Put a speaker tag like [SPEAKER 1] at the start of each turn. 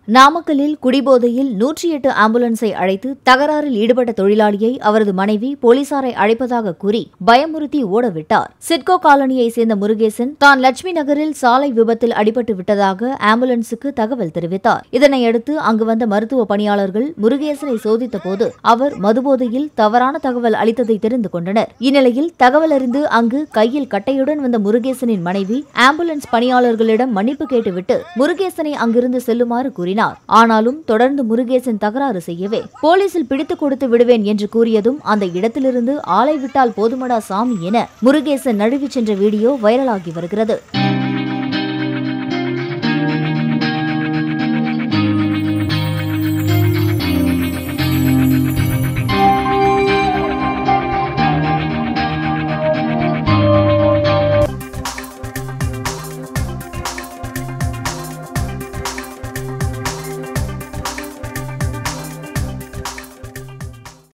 [SPEAKER 1] நாமக்கல்லில் குடிபோதையில் நூற்றி எட்டு ஆம்புலன்ஸை அழைத்து தகராறில் ஈடுபட்ட தொழிலாளியை அவரது மனைவி போலீசாரை அழைப்பதாக கூறி பயமுறுத்தி ஓடவிட்டார் சிட்கோ காலனியைச் சேர்ந்த முருகேசன் தான் லட்சுமி நகரில் சாலை விபத்தில் அடிபட்டு விட்டதாக ஆம்புலன்ஸுக்கு தகவல் தெரிவித்தார் இதனையடுத்து அங்கு வந்த மருத்துவ பணியாளர்கள் முருகேசனை சோதித்த போது அவர் மதுபோதையில் தவறான தகவல் அளித்ததை தெரிந்து கொண்டனர் இந்நிலையில் தகவல் அறிந்து அங்கு கையில் கட்டையுடன் வந்த முருகேசனின் மனைவி ஆம்புலன்ஸ் பணியாளர்களிடம் மன்னிப்பு கேட்டுவிட்டு முருகேசனை அங்கிருந்து செல்லுமாறு கூறினார் ஆனாலும் தொடர்ந்து முருகேசன் தகராறு செய்யவே போலீசில் பிடித்துக் கொடுத்து விடுவேன் என்று கூறியதும் அந்த இடத்திலிருந்து ஆளை விட்டால் போதுமடா சாமி என முருகேசன் நழுவிச் சென்ற வீடியோ வைரலாகி வருகிறது